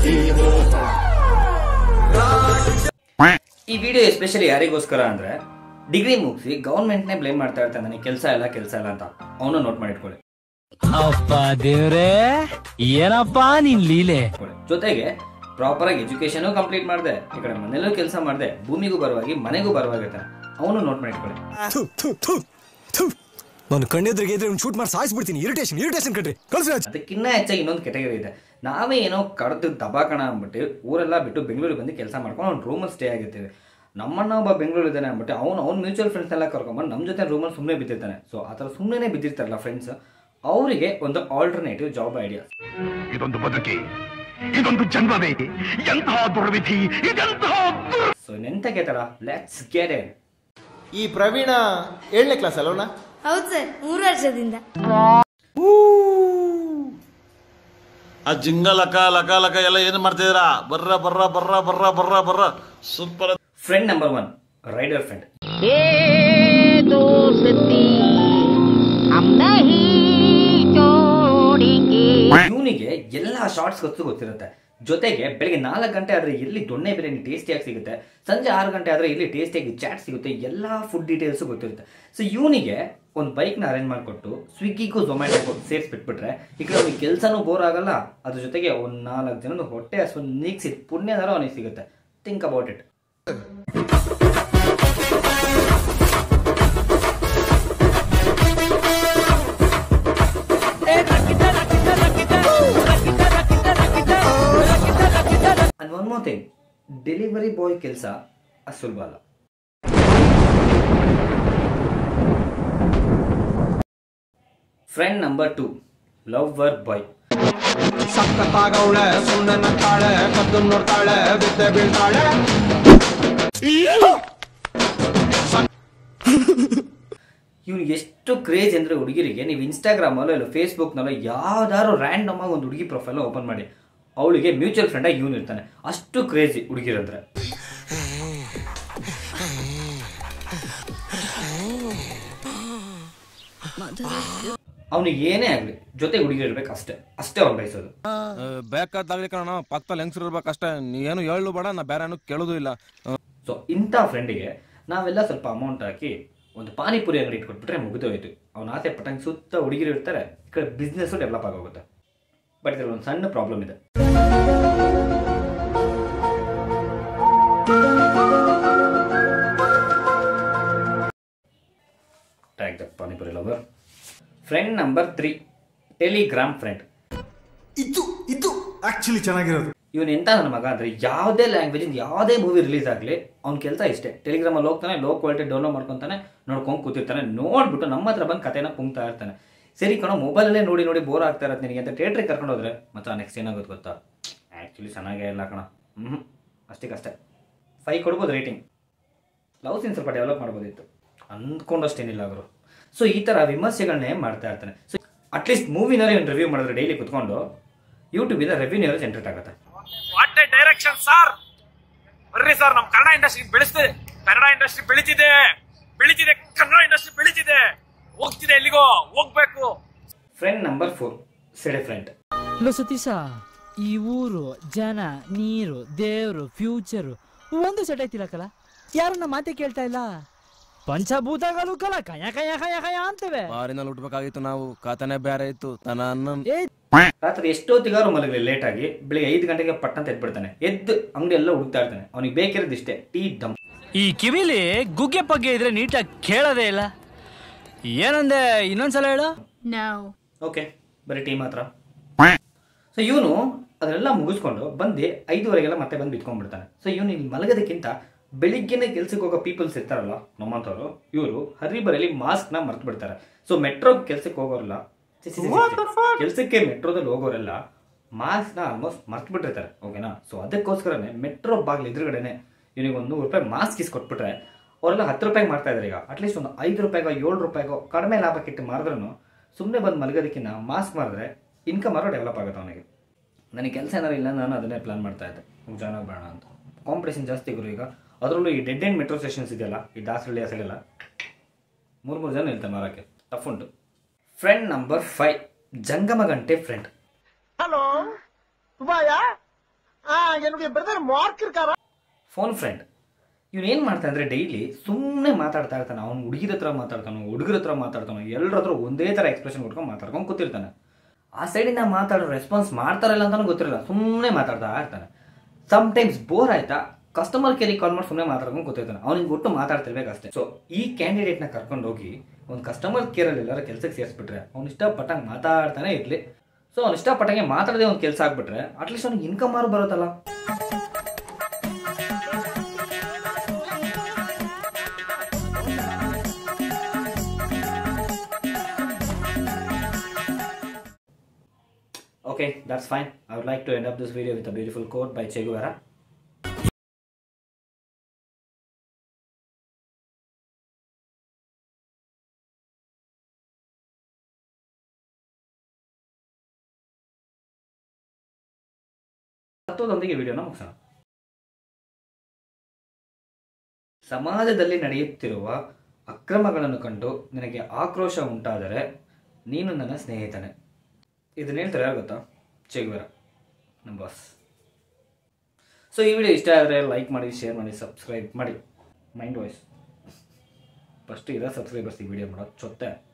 ಈ video especially ಯಾರಿಗೋಸ್ಕರ ಅಂದ್ರೆ ಡಿಗ್ರಿ ಮುಗಿಸಿ ಗೌರ್ಮೆಂಟ್ನೇ ಬ್ಲೇಮ್ ಮಾಡ್ತಾ ಇರ್ತಾನೆ ನನಗೆ ಕೆಲಸ ಇಲ್ಲ ಕೆಲಸ ಇಲ್ಲ ಅಂತ ಅವನು ನೋಟ್ ಮಾಡಿಟ್ಕೊಳ್ಳಿ ಅಪ್ಪ ದೇವ್ರೇ ಏನಪ್ಪ ನಿನ್ ಲೀಲೆ ಇಟ್ಕೊಳ್ಳಿ. ಜೊತೆಗೆ ಪ್ರಾಪರ್ ಆಗಿ ಎಜುಕೇಶನ್ ಕಂಪ್ಲೀಟ್ ಮಾಡಿದೆ ಈ ಕಡೆ ಮನೇಲೂ ಕೆಲಸ ಮಾಡಿದೆ ಭೂಮಿಗೂ ಬರವಾಗಿ ಮನೆಗೂ ಬರವಾಗಿರ್ತಾನೆ ಅವನು ನೋಟ್ ಮಾಡಿಟ್ಕೊಳ್ಳಿ ಥು, ಥು, ಥು, ಥು. ನಾನು ಕಣ್ಣೆದ್ರಿಗೆ ಇದ್ರೆ ಒಂದು ಶೂಟ್ ಮಾಡಿ ಸಾಯಿಸ್ಬಿಡ್ತೀನಿ ಇರಿಟೇಷನ್ ಇರಿಟೇಷನ್ ಕಣ್ರಿ ಕಳ್ಸಿ ರಾಜ್ ಅದಕ್ಕಿಂತ ಹೆಚ್ಚಾಗಿ ಇನ್ನೊಂದು ಕೆಟಗರಿ ಇದೆ ನಾವೇ ಏನೋ ಕಡ್ದು ದಬಾಕಣ ಅಂದ್ಬಿಟ್ಟು ಊರೆಲ್ಲ ಬಿಟ್ಟು ಬೆಂಗಳೂರಿಗೆ ಬಂದು ಕೆಲಸ ಮಾಡ್ಕೊಂಡು ಅವ್ನು ರೂಮಲ್ಲಿ ಸ್ಟೇ ಆಗಿರ್ತೀವಿ ನಮ್ಮನ್ನ ಒಬ್ಬ ಬೆಂಗಳೂರು ಇದ್ದಾನೆ ಅಂದ್ಬಿಟ್ಟು ಅವ್ನು ಅವ್ನ ಮ್ಯೂಚುವಲ್ ಫ್ರೆಂಡ್ಸ್ ಎಲ್ಲ ಕರ್ಕೊಂಬಂದು ನಮ್ಮ ಜೊತೆ ರೂಮಲ್ಲಿ ಸುಮ್ಮನೆ ಬಿದ್ದಿರ್ತಾನೆ ಸೊ ಆ ಥರ ಸುಮ್ಮನೆ ಬಿದ್ದಿರ್ತಾರಲ್ಲ ಫ್ರೆಂಡ್ಸ್ ಅವರಿಗೆ ಒಂದು ಆಲ್ಟರ್ನೇಟಿವ್ ಜಾಬ್ ಐಡಿಯಾ ಇದೊಂದು ಬದುಕಿ ಇದೊಂದು ಜನ್ಮವೇ ಎಂತಹ ದುರ್ವಿಧಿ ಇದೆಂತಹ ದುರ್ ಸೊ ನೆಂತ ಕೇತಾರ ಲೆಟ್ಸ್ ಗೆಟ್ ಇಟ್ ಈ ಪ್ರವೀಣ ಏಳನೇ ಕ್ಲಾಸ್ ಅಲ್ಲೋಣ ಹೌದು ಸರ್ ಮೂರು ವರ್ಷದಿಂದ ಆ ಜಿಂಗ ಲಕ ಲಕ ಲಕ ಎಲ್ಲ ಏನು ಮಾಡ್ತಿದ್ದೀರಾ ಬರ್ರ ಬರ್ರ ಬರ್ರ ಬರ್ರ ಬರ್ರ ಬರ್ರ super friend number one rider friend ಇವನಿಗೆ ಎಲ್ಲ ಶಾರ್ಟ್ಸ್ ಗೊತ್ತು ಗೊತ್ತಿರುತ್ತೆ ಜೊತೆಗೆ ಬೆಳಿಗ್ಗೆ ನಾಲ್ಕು ಗಂಟೆ ಆದ್ರೆ ಎಲ್ಲಿ ದೊಣ್ಣೆ ಬಿರಿಯಾನಿ ಟೇಸ್ಟಿಯಾಗಿ ಸಿಗುತ್ತೆ ಸಂಜೆ ಆರು ಗಂಟೆ ಆದ್ರೆ ಇಲ್ಲಿ ಟೇಸ್ಟಿಯಾಗಿ ಚಾಟ್ ಸಿಗುತ್ತೆ ಎಲ್ಲ ಫುಡ್ ಡೀಟೇಲ್ಸ್ ಗೊತ್ತಿರುತ್ತೆ ಸೊ ಇವನಿಗೆ ಒಂದು ಬೈಕ್ನ ಅರೇಂಜ್ ಮಾಡಿಕೊಟ್ಟು ಸ್ವಿಗ್ಗಿಗೂ ಝೊಮ್ಯಾಟೋಗೂ ಸೇರಿಸ್ಬಿಟ್ಬಿಟ್ರೆ ಈ ಕಡೆ ಅವ್ನಿಗೆ ಕೆಲಸನೂ ಬೋರ್ ಆಗಲ್ಲ ಅದ್ರ ಜೊತೆಗೆ ಒಂದು ನಾಲ್ಕು ಜನದ ಹೊಟ್ಟೆ ಹಸು ನೀಗ್ಸಿ ಪುಣ್ಯದಾರ ಅವನಿಗೆ ಸಿಗುತ್ತೆ think about it and one more thing delivery boy ಕೆಲಸ ಅಷ್ಟು ಸುಲಭ ಅಲ್ಲ friend number two lover boy ಸಕ್ಕತ್ತಾಗವಳೆ ಸುಮ್ಮನೆ ನಗ್ತಾಳೆ ಕದ್ದು ನೋಡ್ತಾಳೆ ಬಿದ್ದೆ ಬೀಳ್ತಾಳೆ ಇವ್ನಿಗೆ ಎಷ್ಟು ಕ್ರೇಜ್ ಅಂದರೆ ಹುಡುಗಿರಿಗೆ ನೀವು ಇನ್ಸ್ಟಾಗ್ರಾಮಲ್ಲೋ ಇಲ್ಲ ಫೇಸ್ಬುಕ್ನಲ್ಲೋ ಯಾವ್ದಾದ್ರು ರ್ಯಾಂಡಮ್ ಆಗಿ ಒಂದು ಹುಡುಗಿ ಪ್ರೊಫೈಲ್ ಓಪನ್ ಮಾಡಿ ಅವಳಿಗೆ ಮ್ಯೂಚುವಲ್ ಫ್ರೆಂಡಾಗಿ ಇವನು ಇರ್ತಾನೆ ಅಷ್ಟು ಕ್ರೇಜಿ ಹುಡುಗಿರಂದ್ರೆ ಅವನಿಗೆ ಏನೇ ಆಗಲಿ ಜೊತೆ ಹುಡುಗಿ ಇರ್ಬೇಕು ಅಷ್ಟೇ ಅಷ್ಟೇ ಅವ್ನು ಬಯಸೋದು ಬೇಕಾದಾಗ್ಲಿ ಕಣ ಪಕ್ಕದಲ್ಲಿ ಹೆಂಗ್ಸರು ಇರ್ಬೇಕಷ್ಟೇ ನೀನು ಹೇಳು ಬೇಡ ನಾ ಬೇರೆ ಏನು ಕೇಳೋದು ಇಲ್ಲ ಸೊ ಇಂಥ ಫ್ರೆಂಡಿಗೆ ನಾವೆಲ್ಲ ಸ್ವಲ್ಪ ಅಮೌಂಟ್ ಹಾಕಿ ಒಂದು ಪಾನಿಪುರಿ ಅಂಗಡಿ ಇಟ್ಕೊಟ್ಬಿಟ್ರೆ ಮುಗಿದು ಹೋಯ್ತು ಅವ್ನ ಆಸೆ ಪಟ್ಟಂಗೆ ಸುತ್ತ ಹುಡುಗಿರು ಇರ್ತಾರೆ ಈ ಕಡೆ ಬಿಸ್ನೆಸ್ಸು ಡೆವಲಪ್ ಆಗೋಗುತ್ತೆ ಬಟ್ ಇದ್ರಲ್ಲಿ ಒಂದು ಸಣ್ಣ ಪ್ರಾಬ್ಲಮ್ ಇದೆ tag the panipuri lover friend number three Telegram friend ಇದು ಇದು ಆಕ್ಚುಲಿ ಚೆನ್ನಾಗಿರೋದು ಇವನು ಎಂತ ನನ್ನ ಮಗ ಅಂದ್ರೆ ಯಾವುದೇ ಲ್ಯಾಂಗ್ವೇಜ್ ಯಾವುದೇ ಮೂವಿ ರಿಲೀಸ್ ಆಗಲಿ ಅವ್ನ ಕೆಲಸ ಇಷ್ಟೇ ಟೆಲಿಗ್ರಾಮಲ್ಲಿ ಹೋಗ್ತಾನೆ ಲೋ ಕ್ವಾಲಿಟಿ ಡೌನ್ಲೋಡ್ ಮಾಡ್ಕೊತಾನೆ ನೋಡ್ಕೊಂಡು ಕೂತಿರ್ತಾನೆ ನೋಡ್ಬಿಟ್ಟು ನಮ್ಮ ಹತ್ರ ಬಂದು ಕಥೆನ ಪುಂಗ್ತಾ ಇರ್ತಾನೆ ಸರಿ ಕಣೋ ಮೊಬೈಲಲ್ಲೇ ನೋಡಿ ನೋಡಿ ಬೋರ್ ಆಗ್ತಾ ಇರತ್ತೆ ನಿನಗೆ ಅಂತ ಥಿಯೇಟ್ರಿಗೆ ಕರ್ಕೊಂಡು ಹೋದ್ರೆ ಮತ್ತೆ ನೆಕ್ಸ್ಟ್ ಏನಾಗುತ್ತೆ ಗೊತ್ತಾ ಆ್ಯಕ್ಚುಲಿ ಚೆನ್ನಾಗೇ ಇಲ್ಲ ಕಣ ಹ್ಞೂ ಅಷ್ಟಕ್ಕಷ್ಟೇ ಫೈ ಕೊಡ್ಬೋದು ರೇಟಿಂಗ್ ಲವ್ ಸೀನ್ ಸ್ವಲ್ಪ ಡೆವಲಪ್ ಮಾಡ್ಬೋದಿತ್ತು ಅಂದ್ಕೊಂಡಷ್ಟೇನಿಲ್ಲ ಅವರು ಸೊ ಈ ಥರ ವಿಮರ್ಶೆಗಳನ್ನೇ ಮಾಡ್ತಾ ಇರ್ತಾನೆ ಸೊ ಅಟ್ಲೀಸ್ಟ್ ಮೂವಿನಲ್ಲಿ ಒಂದು ರಿವ್ಯೂ ಮಾಡಿದ್ರೆ ಡೈಲಿ ಕುತ್ಕೊಂಡು ಯೂಟ್ಯೂಬಿಂದ ರೆವ್ಯೂನ್ಯೂ ಜನರೇಟ್ ಆಗುತ್ತೆ ವಾಟ್ ಡೈರೆಕ್ಷನ್ ಸರ್ ಬರ್ರಿ ಸರ್ ನಮ್ ಕನ್ನಡ ಇಂಡಸ್ಟ್ರಿ ಬೆಳೆಸ್ತಿದೆ ಕನ್ನಡ ಇಂಡಸ್ಟ್ರಿ ಬೆಳಿತಿದೆ ಬೆಳಿತಿದೆ ಕನ್ನಡ ಇಂಡಸ್ಟ್ರಿ ಬೆಳಿತಿದೆ ಹೋಗ್ತಿದೆ ಎಲ್ಲಿಗೋ ಹೋಗ್ಬೇಕು ಫ್ರೆಂಡ್ ನಂಬರ್ ಫೋರ್ ಸೆಡೆ ಫ್ರೆಂಡ್ ಲೋ ಸತೀಶ ಈ ಊರು ಜನ ನೀರು ದೇವ್ರು ಫ್ಯೂಚರು ಒಂದು ಸೆಟ್ ಐತಿಲ್ಲಕಲ್ಲ ಯಾರನ್ನ ಮಾತೆ ಕೇಳ್ತಾ ಇಲ್ಲ ಪಂಚಭೂತಗಳು ಕಲ ಕಯ ಕಯ ಕಯ ಕಯ ಅಂತವೆ ಬಾರಿನಲ್ಲಿ ಉಟ್ಬೇಕಾಗಿತ್ತು ನಾವು ಖಾತಾನೆ ಬೇರೆ ಇತ್ತು ತನ ಅನ್ನ ಏ ರಾತ್ರಿ ಎಷ್ಟೊತ್ತಿಗಾರು ಮಲಗಲಿ ಲೇಟ್ ಆಗಿ ಬೆಳಿಗ್ಗೆ ಐದು ಗಂಟೆಗೆ ಪಟ್ಟಂತ ಎದ್ಬಿಡ್ತಾನೆ ಎದ್ದು ಅಂಗಡಿ ಎಲ್ಲ ಹುಡುಕ್ತಾ ಇರ್ತಾನೆ ಅವ್ನಿಗೆ ಬೇಕಿರೋದು ಇಷ್ಟೇ ಟೀ ದಮ್ ಈ ಕಿವಿಲಿ ಗುಗ್ಗೆ ಪಗ್ಗೆ ಇದ್ರೆ ನೀಟಾಗಿ ಕೇಳೋದೇ ಇಲ್ಲ ಏನಂದೆ ಇನ್ನೊಂದ್ಸಲ ಹೇಳು ಓಕೆ ಬರೀ ಟೀ ಮಾತ್ರ ಸೊ ಇವನು ಅದನ್ನೆಲ್ಲ ಮುಗಿಸ್ಕೊಂಡು ಬಂದು ಐದುವರೆಗೆಲ್ಲ ಮತ್ತೆ ಬಂದು ಬಿತ್ಕೊಂಡ್ಬಿಡ್ತಾನೆ ಸೊ ಇವನು ಇಲ್ಲಿ ಮಲಗೋದಕ್ಕಿಂತ ಬೆಳಿಗ್ಗೆನೆ ಕೆಲ್ಸಕ್ಕೆ ಹೋಗೋ ಪೀಪಲ್ಸ್ ಇರ್ತಾರಲ್ಲ ನಮ್ಮಂಥವ್ರು ಇವರು ಹರಿಬರಲ್ಲಿ ಮಾಸ್ಕ್ನ ಮರ್ತು ಬಿಡ್ತಾರೆ ಸೊ ಮೆಟ್ರೋ ಕೆಲ್ಸಕ್ಕೆ ಹೋಗೋರಲ್ಲ ಕೆಲಸಕ್ಕೆ ಮೆಟ್ರೋದಲ್ಲಿ ಹೋಗೋರೆಲ್ಲ ಮಾಸ್ಕ್ನ ಆಲ್ಮೋಸ್ಟ್ ಮರ್ತು ಬಿಟ್ಟಿರ್ತಾರೆ ಓಕೆನಾ ಸೊ ಅದಕ್ಕೋಸ್ಕರನೇ ಮೆಟ್ರೋ ಬಾಗಿಲು ಎದುರುಗಡೆನೆ ಇವನಿಗೆ ಒಂದು ನೂರು ರೂಪಾಯಿ ಮಾಸ್ಕ್ ಇಸ್ ಕೊಟ್ಬಿಟ್ರೆ ಅವರೆಲ್ಲ ಹತ್ತು ರೂಪಾಯಿಗೆ ಮಾಡ್ತಾ ಇದ್ದಾರೆ ಈಗ ಅಟ್ಲೀಸ್ಟ್ ಒಂದು ಐದು ರೂಪಾಯಿಗೋ ಏಳು ರೂಪಾಯಿಗೋ ಕಡಿಮೆ ಲಾಭಕ್ಕಿಟ್ಟು ಮಾರಿದ್ರೂ ಸುಮ್ಮನೆ ಬಂದು ಮಲಗೋದಕ್ಕಿಂತ ಮಾಸ್ಕ್ ಮಾರಿದ್ರೆ ಇನ್ಕಮ್ ಆರೋ ಡೆವಲಪ್ ಆಗುತ್ತೆ ಅವನಿಗೆ ನನಗೆ ಕೆಲಸ ಏನಾರು ಇಲ್ಲ ನಾನು ಅದನ್ನೇ ಪ್ಲಾನ್ ಮಾಡ್ತಾ ಇದ್ದೆ ಜಾಯ್ನ್ ಆಗಬೇಡ ಅಂತ ಕಾಂಪಿಟೇಷನ್ ಜಾಸ್ತಿ ಗುರು ಈಗ ಅದರಲ್ಲೂ ಈ ಡೆಡ್ ಎಂಡ್ ಮೆಟ್ರೋ ಸ್ಟೇಷನ್ಸ್ ಇದೆಯಲ್ಲ ಈ ದಾಸರಳ್ಳಿ ಆ ಸೈಡೆಲ್ಲ ಮೂರು ಮೂರು ಜನ ಇರ್ತಾರೆ ಮಾರೋಕ್ಕೆ ಟಫ್ ಉಂಟು ಫ್ರೆಂಡ್ ನಂಬರ್ ಫೈವ್ ಜಂಗಮ ಗಂಟೆ ಫ್ರೆಂಡ್ ಹಲೋ ಸುಬಾಯ ಫೋನ್ ಫ್ರೆಂಡ್ ಇವ್ನು ಏನು ಮಾಡ್ತಾನೆ ಅಂದರೆ ಡೈಲಿ ಸುಮ್ಮನೆ ಮಾತಾಡ್ತಾ ಇರ್ತಾನೆ ಅವ್ನು ಹುಡುಗಿರ ಹತ್ರ ಮಾತಾಡ್ತಾನೋ ಹುಡುಗರ ಹತ್ರ ಮಾತಾಡ್ತಾನೋ ಎಲ್ಲರ ಹತ್ರ ಒಂದೇ ಥರ ಎಕ್ಸ್ಪ್ರೆಷನ್ ಕೊಟ್ಕೊಂಡು ಮಾತಾಡ್ಕೊಂಡು ಕೂತಿರ್ತಾನೆ ಆ ಸೈಡಿಂದ ಮಾತಾಡೋ ರೆಸ್ಪಾನ್ಸ್ ಮಾಡ್ತಾರಲ್ಲ ಅಂತಾನು ಗೊತ್ತಿರಲ್ಲ ಸುಮ್ಮನೆ ಮಾತಾಡ್ತಾ ಇರ್ತಾನೆ ಸಮ್ಟೈಮ್ಸ್ ಬೋರ್ ಆಯ್ತಾ ಕಸ್ಟಮರ್ ಕೇರಿಗೆ ಕಾಲ್ ಮಾಡಿ ಸುಮ್ಮನೆ ಮಾತಾಡ್ಕೊಂಡು ಕೂತಿರ್ತಾನೆ ಅವ್ನಿಗೆ ಒಟ್ಟು ಮಾತಾಡ್ತಿರ್ಬೇಕಷ್ಟೇ ಸೊ ಈ ಕ್ಯಾಂಡಿಡೇಟ್ನ ಕರ್ಕೊಂಡು ಹೋಗಿ ಒಂದು ಕಸ್ಟಮರ್ ಕೇರಲ್ಲಿ ಎಲ್ಲರ ಕೆಲಸಕ್ಕೆ ಸೇರಿಸ್ಬಿಟ್ರೆ ಅವ್ನು ಇಷ್ಟಪಟ್ಟಂಗೆ ಮಾತಾಡ್ತಾನೆ ಇರಲಿ ಸೊ ಅವ್ನು ಇಷ್ಟಪಟ್ಟಂಗೆ ಮಾತಾಡದೆ ಒಂದು ಕೆಲಸ ಆಗ್ಬಿಟ್ರೆ ಅಟ್ಲೀಸ್ಟ್ ಅವ್ನಿಗೆ ಇನ್ಕಮ್ ಆರು ಬರುತ್ತಲ್ಲ Okay, that's fine. I would like to end up this video with a beautiful quote by Che Guevara. ತತ್ವದೊಂದಿಗೆ ವಿಡಿಯೋನ ಮುಗಿಸೋಣ ಸಮಾಜದಲ್ಲಿ ನಡೆಯುತ್ತಿರುವ ಅಕ್ರಮಗಳನ್ನು ಕಂಡು ನಿನಗೆ ಆಕ್ರೋಶ ಉಂಟಾದರೆ ನೀನು ನನ್ನ ಸ್ನೇಹಿತನೇ ಇದನ್ನ ಹೇಳ್ತಾರೆ ಯಾರು ಗೊತ್ತಾ ಚೆಗುವರ ನಮ್ಮ ಬಾಸ್ ಸೊ ಈ ವಿಡಿಯೋ ಇಷ್ಟ ಆದರೆ ಲೈಕ್ ಮಾಡಿ ಶೇರ್ ಮಾಡಿ ಸಬ್ಸ್ಕ್ರೈಬ್ ಮಾಡಿ ಮೈಂಡ್ ವಾಯ್ಸ್ ಫಸ್ಟ್ ಇರೋ ಸಬ್ಸ್ಕ್ರೈಬರ್ಸ್ ಈ ವಿಡಿಯೋ ಮಾಡೋದು ಚೊತ್ತೆ